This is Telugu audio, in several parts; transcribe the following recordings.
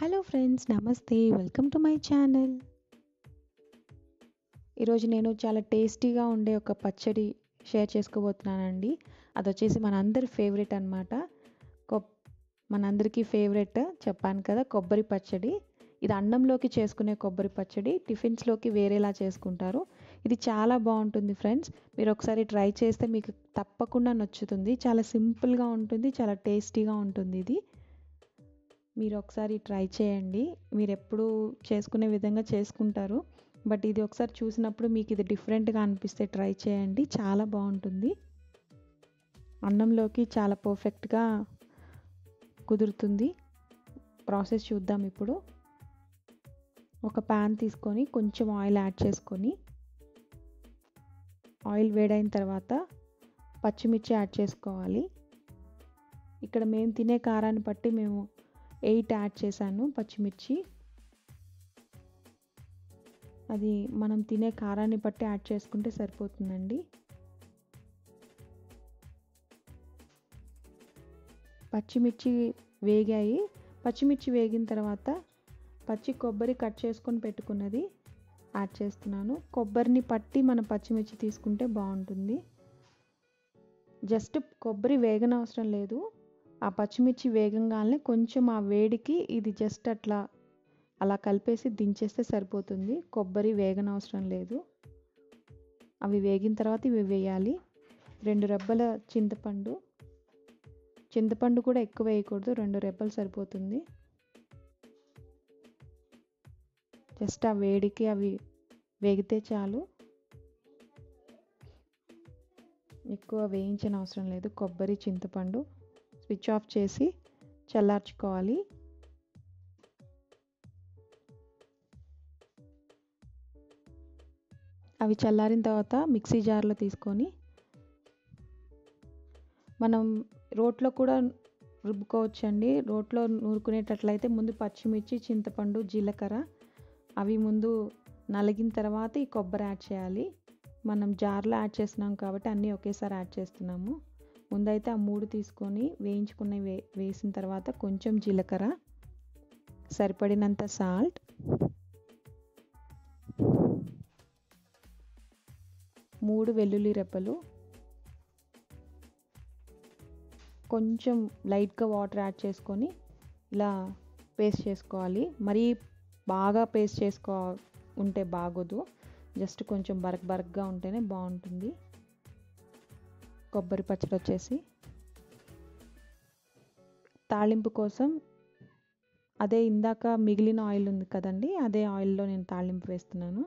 హలో ఫ్రెండ్స్ నమస్తే వెల్కమ్ టు మై ఛానల్ ఈరోజు నేను చాలా టేస్టీగా ఉండే ఒక పచ్చడి షేర్ చేసుకోబోతున్నానండి అది వచ్చేసి మనందరి ఫేవరెట్ అనమాట కొబ్ మనందరికీ ఫేవరెట్ చెప్పాను కదా కొబ్బరి పచ్చడి ఇది అన్నంలోకి చేసుకునే కొబ్బరి పచ్చడి టిఫిన్స్లోకి వేరేలా చేసుకుంటారు ఇది చాలా బాగుంటుంది ఫ్రెండ్స్ మీరు ఒకసారి ట్రై చేస్తే మీకు తప్పకుండా నచ్చుతుంది చాలా సింపుల్గా ఉంటుంది చాలా టేస్టీగా ఉంటుంది ఇది మీరు ఒకసారి ట్రై చేయండి మీరు ఎప్పుడు చేసుకునే విధంగా చేసుకుంటారు బట్ ఇది ఒకసారి చూసినప్పుడు మీకు ఇది డిఫరెంట్గా అనిపిస్తే ట్రై చేయండి చాలా బాగుంటుంది అన్నంలోకి చాలా పర్ఫెక్ట్గా కుదురుతుంది ప్రాసెస్ చూద్దాం ఇప్పుడు ఒక ప్యాన్ తీసుకొని కొంచెం ఆయిల్ యాడ్ చేసుకొని ఆయిల్ వేడైన తర్వాత పచ్చిమిర్చి యాడ్ చేసుకోవాలి ఇక్కడ మేము తినే కారాన్ని బట్టి మేము ఎయిట్ యాడ్ చేశాను పచ్చిమిర్చి అది మనం తినే కారాన్ని బట్టి యాడ్ చేసుకుంటే సరిపోతుందండి పచ్చిమిర్చి వేగాయి పచ్చిమిర్చి వేగిన తర్వాత పచ్చి కొబ్బరి కట్ చేసుకొని పెట్టుకున్నది యాడ్ చేస్తున్నాను కొబ్బరిని పట్టి మనం పచ్చిమిర్చి తీసుకుంటే బాగుంటుంది జస్ట్ కొబ్బరి వేగన అవసరం లేదు ఆ పచ్చిమిర్చి వేగంగానే కొంచెం ఆ వేడికి ఇది జస్ట్ అట్లా అలా కలిపేసి దించేస్తే సరిపోతుంది కొబ్బరి వేగనవసరం లేదు అవి వేగిన తర్వాత ఇవి వేయాలి రెండు రెబ్బల చింతపండు చింతపండు కూడా ఎక్కువ వేయకూడదు రెండు రెబ్బలు సరిపోతుంది జస్ట్ ఆ వేడికి అవి వేగితే చాలు ఎక్కువ వేయించిన అవసరం లేదు కొబ్బరి చింతపండు స్విచ్ ఆఫ్ చేసి చల్లార్చుకోవాలి అవి చల్లారిన తర్వాత మిక్సీ జార్లో తీసుకొని మనం రోట్లో కూడా రుబ్బుకోవచ్చు అండి రోట్లో నూరుకునేటట్లయితే ముందు పచ్చిమిర్చి చింతపండు జీలకర్ర అవి ముందు నలిగిన తర్వాత ఈ కొబ్బరి యాడ్ చేయాలి మనం జార్లో యాడ్ చేస్తున్నాం కాబట్టి అన్నీ ఒకేసారి యాడ్ చేస్తున్నాము ముందైతే ఆ మూడు తీసుకొని వేయించుకున్న వే వేసిన తర్వాత కొంచెం జీలకర్ర సరిపడినంత సాల్ట్ మూడు వెల్లుల్లి రెప్పలు కొంచెం లైట్గా వాటర్ యాడ్ చేసుకొని ఇలా పేస్ట్ చేసుకోవాలి మరీ బాగా పేస్ట్ చేసుకో ఉంటే బాగోదు జస్ట్ కొంచెం బరక్ బరక్గా ఉంటేనే బాగుంటుంది కొబ్బరి పచ్చడి వచ్చేసి తాళింపు కోసం అదే ఇందాక మిగిలిన ఆయిల్ ఉంది కదండి అదే ఆయిల్లో నేను తాళింపు వేస్తున్నాను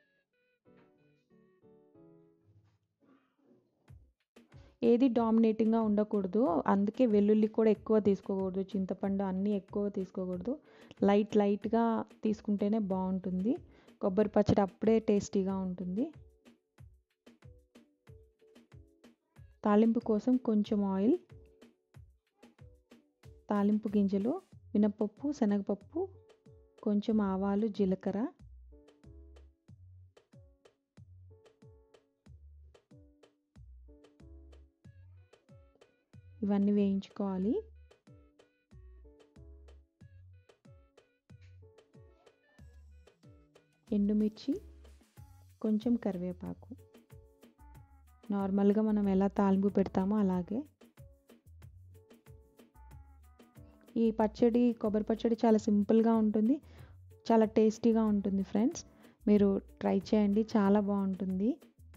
ఏది డామినేటింగ్గా ఉండకూడదు అందుకే వెల్లుల్లి కూడా ఎక్కువ తీసుకోకూడదు చింతపండు అన్నీ ఎక్కువ తీసుకోకూడదు లైట్ లైట్గా తీసుకుంటేనే బాగుంటుంది కొబ్బరి పచ్చడి అప్పుడే టేస్టీగా ఉంటుంది తాలింపు కోసం కొంచెం ఆయిల్ తాలింపు గింజలు మినపప్పు శనగపప్పు కొంచెం ఆవాలు జీలకర్ర ఇవన్నీ వేయించుకోవాలి ఎండుమిర్చి కొంచెం కరివేపాకు నార్మల్గా మనం ఎలా తాలింపు పెడతామో అలాగే ఈ పచ్చడి కొబ్బరి పచ్చడి చాలా సింపుల్గా ఉంటుంది చాలా టేస్టీగా ఉంటుంది ఫ్రెండ్స్ మీరు ట్రై చేయండి చాలా బాగుంటుంది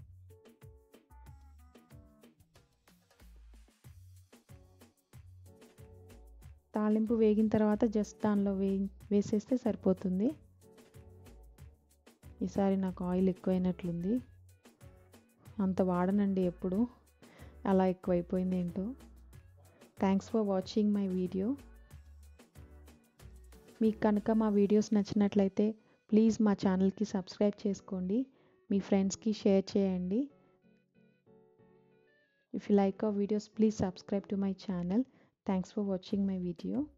తాలింపు వేగిన తర్వాత జస్ట్ దానిలో వే వేసేస్తే సరిపోతుంది ఈసారి నాకు ఆయిల్ ఎక్కువైనట్లుంది అంత వాడనండి ఎప్పుడు అలా ఎక్కువైపోయింది ఏంటో thanks for watching my video మీకు కనుక మా వీడియోస్ నచ్చినట్లయితే ప్లీజ్ మా ఛానల్కి సబ్స్క్రైబ్ చేసుకోండి మీ ఫ్రెండ్స్కి షేర్ చేయండి if you like our videos please subscribe to my channel thanks for watching my video